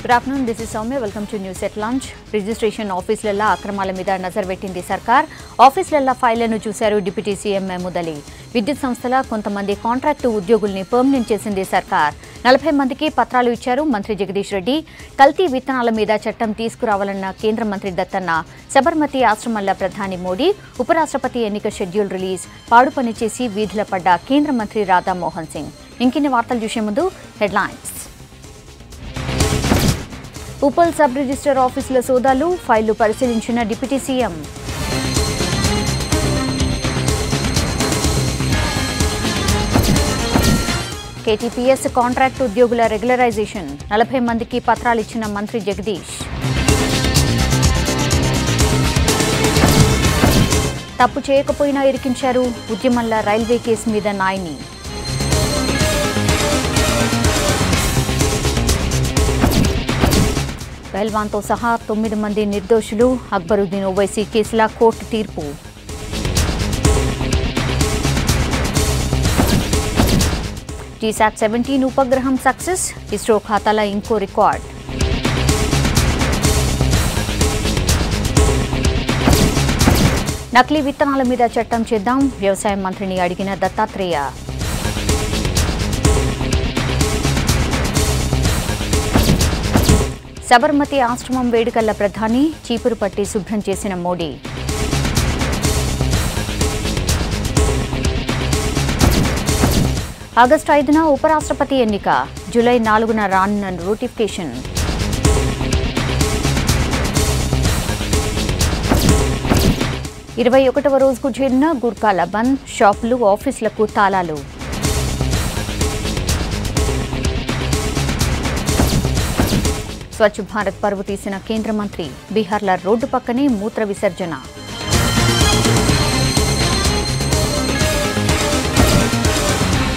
good afternoon this is Soumya welcome to news at launch registration ఆఫీసులలో అక్రమాల మీద నజర్ పెట్టింది సర్కార్ ఆఫీసులలో ఫైళ్లను చూశారు డిప్యూటీ సీఎం మహమూద్ అలీ విద్యుత్ సంస్థల కొంతమంది కాంట్రాక్టు ఉద్యోగుల్ని పర్మనెంట్ చేసింది సర్కార్ నలభై మందికి పత్రాలు ఇచ్చారు మంత్రి జగదీష్ రెడ్డి కల్తీ విత్తనాల మీద చట్టం తీసుకురావాలన్న కేంద్ర మంత్రి దత్తన్న శబర్మతి ఆశ్రమంలో ప్రధాని మోడీ ఉపరాష్ట్రపతి ఎన్నిక షెడ్యూల్ రిలీజ్ పాడు పని చేసి వీధిలో పడ్డ కేంద్ర మంత్రి రాధా మోహన్ సింగ్ ఇంకిన్ని వార్తలు చూసే ముందు హెడ్లైన్స్ ఉప్పల్ సబ్ రిజిస్టర్ ఆఫీసుల సోదాలు ఫైళ్లు పరిశీలించిన డిప్యూటీ సీఎం కేటీపీఎస్ కాంట్రాక్ట్ ఉద్యోగుల రెగ్యులరైజేషన్ నలభై మందికి పత్రాలిచ్చిన మంత్రి జగదీష్ తప్పు చేయకపోయినా ఇరికించారు ఉద్యమంలో రైల్వే కేసు మీద నాయని పెహల్వాన్తో సహా తొమ్మిది మంది నిర్దోషులు అక్బరుద్దీన్ ఓవైసీ కేసుల కోర్టు తీర్పు టీశాట్ సెవెంటీన్ ఉపగ్రహం సక్సెస్ ఇస్రో ఖాతాల ఇంకో రికార్డ్ నకిలీ విత్తనాల మీద చట్టం చేద్దాం వ్యవసాయ మంత్రిని అడిగిన దత్తాత్రేయ సబర్మతి ఆశ్రమం వేడుకల్ల ప్రధాని చీపురు పట్టి శుభ్రం చేసిన మోడీ ఆగస్టు ఐదున ఉపరాష్ట్రపతి ఎన్నిక జూలై నాలుగున రానున్న నోటిఫికేషన్ ఇరవై ఒకటవ రోజుకు చేరిన గుర్కాల బంద్ షాపులు ఆఫీసులకు తాళాలు స్వచ్ఛ భారత్ పరువు తీసిన కేంద్ర మంత్రి బీహార్ల రోడ్డు పక్కనే మూత్ర విసర్జన